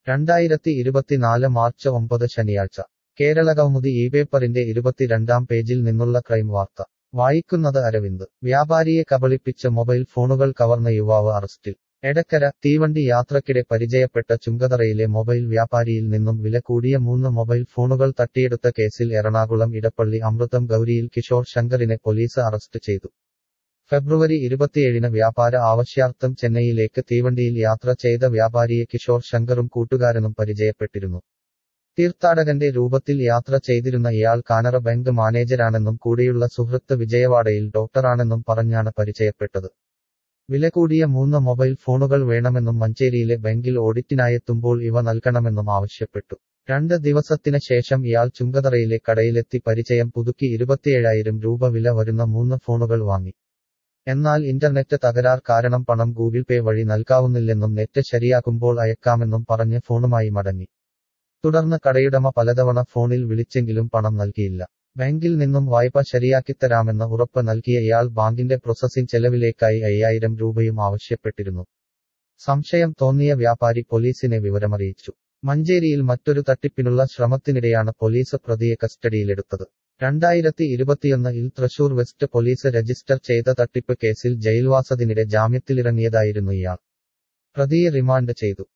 രണ്ടായിരത്തി ഇരുപത്തിനാല് മാർച്ച് ഒമ്പത് ശനിയാഴ്ച കേരളകൗമുദി ഈ പേപ്പറിന്റെ ഇരുപത്തിരണ്ടാം പേജിൽ നിന്നുള്ള ക്രൈം വാർത്ത വായിക്കുന്നത് അരവിന്ദ് വ്യാപാരിയെ കബളിപ്പിച്ച് മൊബൈൽ ഫോണുകൾ കവർന്ന യുവാവ് അറസ്റ്റിൽ എടക്കര തീവണ്ടി യാത്രക്കിടെ പരിചയപ്പെട്ട ചുങ്കതറയിലെ മൊബൈൽ വ്യാപാരിയിൽ നിന്നും വില കൂടിയ മൂന്ന് മൊബൈൽ ഫോണുകൾ തട്ടിയെടുത്ത കേസിൽ എറണാകുളം ഇടപ്പള്ളി അമൃതം ഗൗരിയിൽ കിഷോർ ശങ്കറിനെ പോലീസ് അറസ്റ്റ് ചെയ്തു ഫെബ്രുവരി ഇരുപത്തിയേഴിന് വ്യാപാര ആവശ്യാർത്ഥം ചെന്നൈയിലേക്ക് തീവണ്ടിയിൽ യാത്ര ചെയ്ത വ്യാപാരിയെ കിഷോർ ശങ്കറും കൂട്ടുകാരനും പരിചയപ്പെട്ടിരുന്നു തീർത്ഥാടകന്റെ രൂപത്തിൽ യാത്ര ചെയ്തിരുന്ന ഇയാൾ കാനറ ബാങ്ക് മാനേജരാണെന്നും കൂടെയുള്ള സുഹൃത്ത് വിജയവാഡയിൽ ഡോക്ടറാണെന്നും പറഞ്ഞാണ് പരിചയപ്പെട്ടത് വില കൂടിയ മൂന്ന് മൊബൈൽ ഫോണുകൾ വേണമെന്നും മഞ്ചേരിയിലെ ബാങ്കിൽ ഓഡിറ്റിനായെത്തുമ്പോൾ ഇവ നൽകണമെന്നും ആവശ്യപ്പെട്ടു രണ്ട് ദിവസത്തിന് ശേഷം ഇയാൾ ചുങ്കതറയിലെ കടയിലെത്തി പരിചയം പുതുക്കി ഇരുപത്തിയേഴായിരം രൂപ വില വരുന്ന മൂന്ന് ഫോണുകൾ വാങ്ങി എന്നാൽ ഇന്റർനെറ്റ് തകരാർ കാരണം പണം ഗൂഗിൾ പേ വഴി നൽകാവുന്നില്ലെന്നും നെറ്റ് ശരിയാക്കുമ്പോൾ അയക്കാമെന്നും പറഞ്ഞ് ഫോണുമായി മടങ്ങി തുടർന്ന് കടയുടമ പലതവണ ഫോണിൽ വിളിച്ചെങ്കിലും പണം നൽകിയില്ല ബാങ്കിൽ നിന്നും വായ്പ ശരിയാക്കിത്തരാമെന്ന് ഉറപ്പ് നൽകിയ ഇയാൾ ബാങ്കിന്റെ പ്രോസസ്സിംഗ് ചെലവിലേക്കായി അയ്യായിരം രൂപയും ആവശ്യപ്പെട്ടിരുന്നു സംശയം തോന്നിയ വ്യാപാരി പോലീസിനെ വിവരമറിയിച്ചു മഞ്ചേരിയിൽ മറ്റൊരു തട്ടിപ്പിനുള്ള ശ്രമത്തിനിടെയാണ് പോലീസ് പ്രതിയെ കസ്റ്റഡിയിലെടുത്തത് രണ്ടായിരത്തി ഇരുപത്തിയൊന്നിൽ തൃശൂർ വെസ്റ്റ് പോലീസ് രജിസ്റ്റർ ചെയ്ത തട്ടിപ്പ് കേസിൽ ജയിൽവാസത്തിനിടെ ജാമ്യത്തിലിറങ്ങിയതായിരുന്നു ഇയാൾ പ്രതിയെ റിമാൻഡ് ചെയ്തു